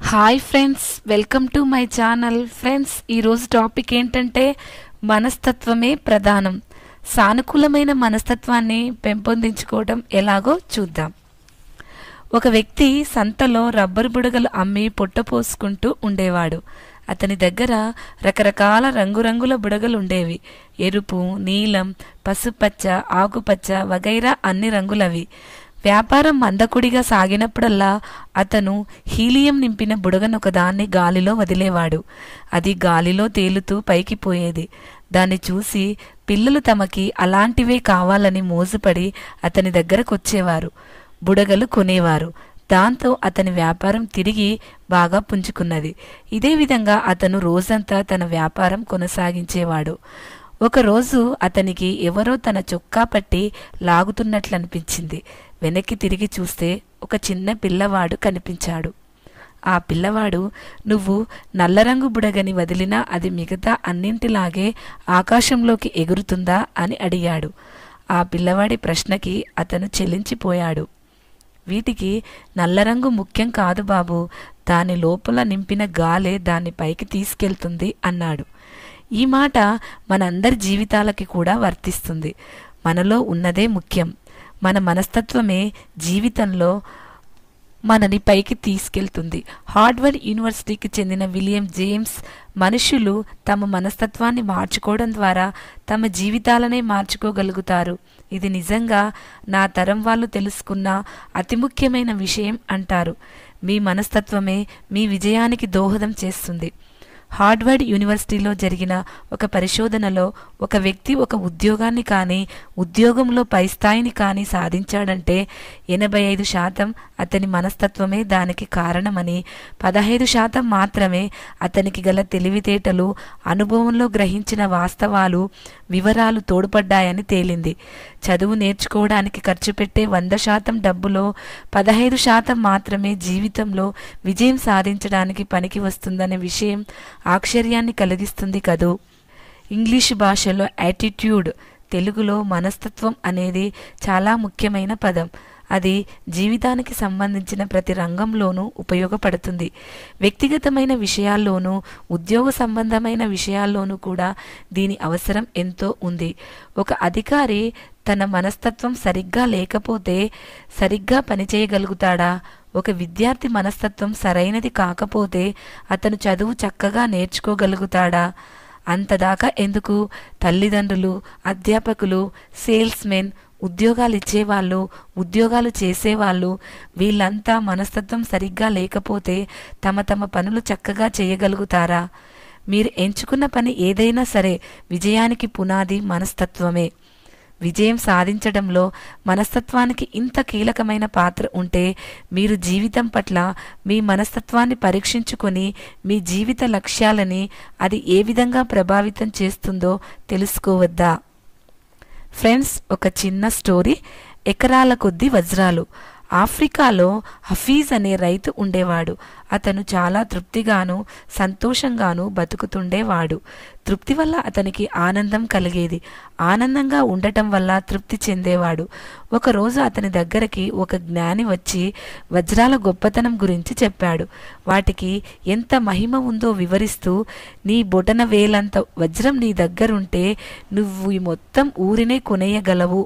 hi friends welcome to my channel friends ఈరోజు topic ఏంటంటే మనస్తత్వమే ప్రధానం సానుకూలమైన మనస్తత్వాన్ని పెంపొందించుకోవడం ఎలాగో చూద్దాం ఒక వ్యక్తి సంతలో రబ్బరు బుడగలు అమ్మి పొట్టపోసుకుంటూ ఉండేవాడు అతని దగ్గర రకరకాల రంగురంగుల బుడగలు ఉండేవి ఎరుపు నీలం పసుపచ్చ ఆకుపచ్చ వగైరా అన్ని రంగులవి వ్యాపారం మందకుడిగా సాగినప్పుడల్లా అతను హీలియం నింపిన బుడగనొకదాన్ని గాలిలో వదిలేవాడు అది గాలిలో తేలుతూ పైకి పోయేది దాన్ని చూసి పిల్లలు తమకి అలాంటివే కావాలని మోజుపడి అతని దగ్గరకొచ్చేవారు బుడగలు కొనేవారు దాంతో అతని వ్యాపారం తిరిగి బాగా పుంజుకున్నది ఇదే విధంగా అతను రోజంతా తన వ్యాపారం కొనసాగించేవాడు ఒకరోజు అతనికి ఎవరో తన చొక్కా పట్టి లాగుతున్నట్లనిపించింది వెనక్కి తిరిగి చూస్తే ఒక చిన్న పిల్లవాడు కనిపించాడు ఆ పిల్లవాడు నువ్వు నల్లరంగు బుడగని వదిలినా అది మిగతా అన్నింటిలాగే ఆకాశంలోకి ఎగురుతుందా అని అడిగాడు ఆ పిల్లవాడి ప్రశ్నకి అతను చెలించిపోయాడు వీటికి నల్లరంగు ముఖ్యం కాదు బాబు దాని లోపల నింపిన గాలే దాన్ని పైకి తీసుకెళ్తుంది అన్నాడు ఈ మాట మనందరి జీవితాలకి కూడా వర్తిస్తుంది మనలో ఉన్నదే ముఖ్యం మన మనస్తత్వమే జీవితంలో మనని పైకి తీసుకెళ్తుంది హార్డ్వర్డ్ యూనివర్సిటీకి చెందిన విలియం జేమ్స్ మనుషులు తమ మనస్తత్వాన్ని మార్చుకోవడం ద్వారా తమ జీవితాలనే మార్చుకోగలుగుతారు ఇది నిజంగా నా తరం వాళ్ళు తెలుసుకున్న అతి ముఖ్యమైన విషయం అంటారు మీ మనస్తత్వమే మీ విజయానికి దోహదం చేస్తుంది హార్డ్వర్డ్ యూనివర్సిటీలో జరిగిన ఒక పరిశోధనలో ఒక వ్యక్తి ఒక ఉద్యోగాన్ని కానీ ఉద్యోగంలో పై స్థాయిని కానీ సాధించాడంటే ఎనభై ఐదు శాతం అతని మనస్తత్వమే దానికి కారణమని పదహైదు శాతం మాత్రమే అతనికి గల తెలివితేటలు అనుభవంలో గ్రహించిన వాస్తవాలు వివరాలు తోడ్పడ్డాయని తేలింది చదువు నేర్చుకోవడానికి ఖర్చు పెట్టే వంద శాతం డబ్బులో పదహైదు శాతం మాత్రమే జీవితంలో విజయం సాధించడానికి పనికి వస్తుందనే విషయం ఆశ్చర్యాన్ని కలిగిస్తుంది కదూ ఇంగ్లీష్ భాషలో యాటిట్యూడ్ తెలుగులో మనస్తత్వం అనేది చాలా ముఖ్యమైన పదం అది జీవితానికి సంబంధించిన ప్రతి రంగంలోనూ ఉపయోగపడుతుంది వ్యక్తిగతమైన విషయాల్లోనూ ఉద్యోగ సంబంధమైన విషయాల్లోనూ కూడా దీని అవసరం ఎంతో ఉంది ఒక అధికారి తన మనస్తత్వం సరిగ్గా లేకపోతే సరిగ్గా పనిచేయగలుగుతాడా ఒక విద్యార్థి మనస్తత్వం సరైనది కాకపోతే అతను చదువు చక్కగా నేర్చుకోగలుగుతాడా అంతదాకా ఎందుకు తల్లిదండ్రులు అధ్యాపకులు సేల్స్మెన్ ఉద్యోగాలు ఇచ్చేవాళ్ళు ఉద్యోగాలు చేసేవాళ్ళు వీళ్ళంతా మనస్తత్వం సరిగ్గా లేకపోతే తమ తమ పనులు చక్కగా చేయగలుగుతారా మీరు ఎంచుకున్న పని ఏదైనా సరే విజయానికి పునాది మనస్తత్వమే విజయం సాధించడంలో మనస్తత్వానికి ఇంత కీలకమైన పాత్ర ఉంటే మీరు జీవితం పట్ల మీ మనస్తత్వాన్ని పరీక్షించుకొని మీ జీవిత లక్ష్యాలని అది ఏ విధంగా ప్రభావితం చేస్తుందో తెలుసుకోవద్దా ఫ్రెండ్స్ ఒక చిన్న స్టోరీ ఎకరాల కొద్ది వజ్రాలు ఆఫ్రికాలో హఫీజ్ అనే రైతు ఉండేవాడు అతను చాలా తృప్తిగాను సంతోషంగాను బతుకుతుండేవాడు తృప్తి వల్ల అతనికి ఆనందం కలిగేది ఆనందంగా ఉండటం వల్ల తృప్తి చెందేవాడు ఒకరోజు అతని దగ్గరికి ఒక జ్ఞాని వచ్చి వజ్రాల గొప్పతనం గురించి చెప్పాడు వాటికి ఎంత మహిమ ఉందో వివరిస్తూ నీ బొటన వేలంత వజ్రం నీ దగ్గరుంటే నువ్వు ఈ మొత్తం ఊరినే కొనేయగలవు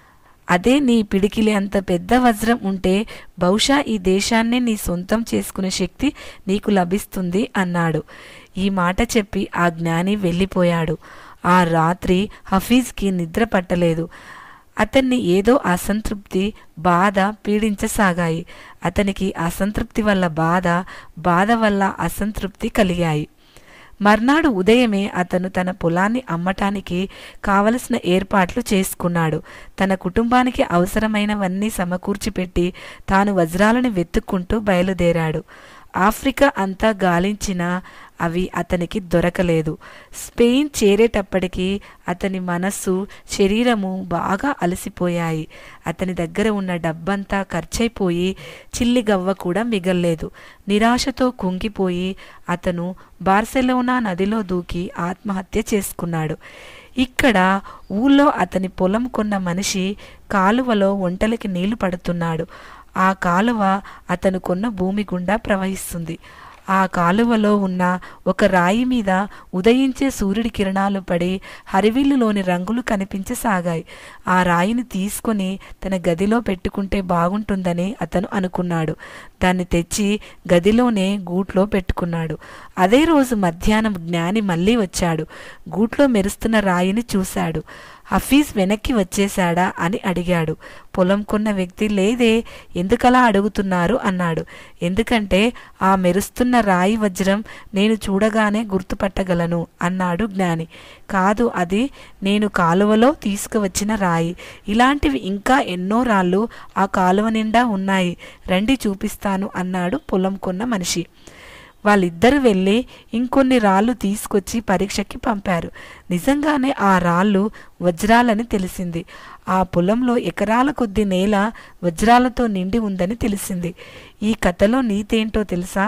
అదే నీ పిడికిలి అంత పెద్ద వజ్రం ఉంటే బహుశా ఈ దేశాన్నే నీ సొంతం చేసుకునే శక్తి నీకు లభిస్తుంది అన్నాడు ఈ మాట చెప్పి ఆ జ్ఞాని వెళ్ళిపోయాడు ఆ రాత్రి హఫీజ్కి నిద్ర పట్టలేదు అతన్ని ఏదో అసంతృప్తి బాధ పీడించసాగాయి అతనికి అసంతృప్తి వల్ల బాధ బాధ వల్ల అసంతృప్తి కలిగాయి మర్నాడు ఉదయమే అతను తన పొలాన్ని అమ్మటానికి కావలసిన ఏర్పాట్లు చేసుకున్నాడు తన కుటుంబానికి అవసరమైనవన్నీ సమకూర్చిపెట్టి తాను వజ్రాలను వెతుక్కుంటూ బయలుదేరాడు ఆఫ్రికా అంతా గాలించినా అవి అతనికి దొరకలేదు స్పెయిన్ చేరేటప్పటికి అతని మనస్సు శరీరము బాగా అలసిపోయాయి అతని దగ్గర ఉన్న డబ్బంతా ఖర్చయిపోయి చిల్లి గవ్వ కూడా మిగల్లేదు నిరాశతో కుంగిపోయి అతను బార్సెలోనా నదిలో దూకి ఆత్మహత్య చేసుకున్నాడు ఇక్కడ ఊళ్ళో అతని పొలం కొన్న మనిషి కాలువలో ఒంటలకి నీళ్లు పడుతున్నాడు ఆ కాలువ అతను కొన్న భూమి గుండా ప్రవహిస్తుంది ఆ కాలువలో ఉన్న ఒక రాయి మీద ఉదయించే సూర్యుడి కిరణాలు పడి హరివిల్లులోని రంగులు కనిపించసాగాయి ఆ రాయిని తీసుకొని తన గదిలో పెట్టుకుంటే బాగుంటుందని అతను అనుకున్నాడు దాన్ని తెచ్చి గదిలోనే గూట్లో పెట్టుకున్నాడు అదే రోజు మధ్యాహ్నం జ్ఞాని మళ్ళీ వచ్చాడు గూట్లో మెరుస్తున్న రాయిని చూశాడు హఫీజ్ వెనక్కి వచ్చేశాడా అని అడిగాడు పొలం కొన్న వ్యక్తి లేదే ఎందుకలా అడుగుతున్నారు అన్నాడు ఎందుకంటే ఆ మెరుస్తున్న రాయి వజ్రం నేను చూడగానే గుర్తుపట్టగలను అన్నాడు జ్ఞాని కాదు అది నేను కాలువలో తీసుకువచ్చిన రాయి ఇలాంటివి ఇంకా ఎన్నో రాళ్ళు ఆ కాలువ నిండా ఉన్నాయి రండి చూపిస్తాను అన్నాడు పొలం కొన్న మనిషి వాళ్ళిద్దరు వెళ్ళి ఇంకొన్ని రాళ్ళు తీసుకొచ్చి పరీక్షకి పంపారు నిజంగానే ఆ రాళ్ళు వజ్రాలని తెలిసింది ఆ పొలంలో ఎకరాల కొద్ది నేల వజ్రాలతో నిండి ఉందని తెలిసింది ఈ కథలో నీతేంటో తెలుసా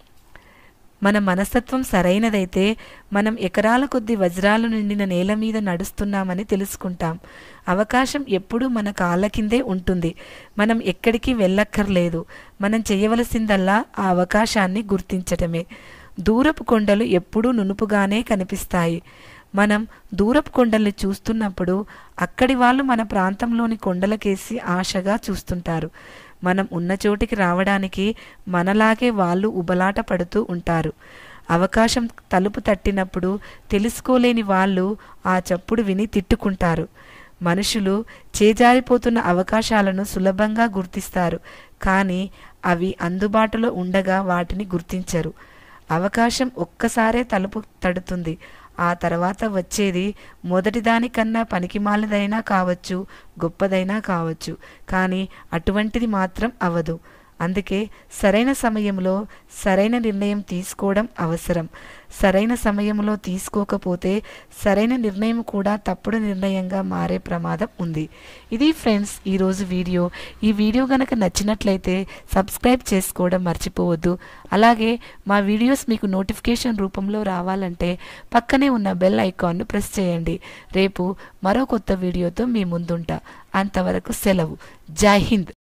మన మనస్తత్వం సరైనదైతే మనం ఎకరాల కొద్ది వజ్రాలు నిండిన నేల మీద నడుస్తున్నామని తెలుసుకుంటాం అవకాశం ఎప్పుడూ మన కాళ్ళ కిందే ఉంటుంది మనం ఎక్కడికి వెళ్ళక్కర్లేదు మనం చేయవలసిందల్లా ఆ అవకాశాన్ని గుర్తించటమే దూరపు కొండలు ఎప్పుడూ నునుపుగానే కనిపిస్తాయి మనం దూరపు కొండల్ని చూస్తున్నప్పుడు అక్కడి వాళ్ళు మన ప్రాంతంలోని కొండలకేసి ఆశగా చూస్తుంటారు మనం ఉన్న చోటికి రావడానికి మనలాగే వాళ్ళు ఉబలాట పడుతూ ఉంటారు అవకాశం తలుపు తట్టినప్పుడు తెలుసుకోలేని వాళ్ళు ఆ చప్పుడు విని తిట్టుకుంటారు మనుషులు చేజారిపోతున్న అవకాశాలను సులభంగా గుర్తిస్తారు కానీ అవి అందుబాటులో ఉండగా వాటిని గుర్తించరు అవకాశం ఒక్కసారే తలుపు తడుతుంది ఆ తర్వాత వచ్చేది మొదటిదానికన్నా పనికిమాలదైనా కావచ్చు గొప్పదైనా కావచ్చు కానీ అటువంటిది మాత్రం అవదు అందుకే సరైన సమయంలో సరైన నిర్ణయం తీసుకోవడం అవసరం సరైన సమయంలో తీసుకోకపోతే సరైన నిర్ణయం కూడా తప్పుడు నిర్ణయంగా మారే ప్రమాదం ఉంది ఇది ఫ్రెండ్స్ ఈరోజు వీడియో ఈ వీడియో కనుక నచ్చినట్లయితే సబ్స్క్రైబ్ చేసుకోవడం మర్చిపోవద్దు అలాగే మా వీడియోస్ మీకు నోటిఫికేషన్ రూపంలో రావాలంటే పక్కనే ఉన్న బెల్ ఐకాన్ను ప్రెస్ చేయండి రేపు మరో కొత్త వీడియోతో మీ ముందుంటా అంతవరకు సెలవు జై హింద్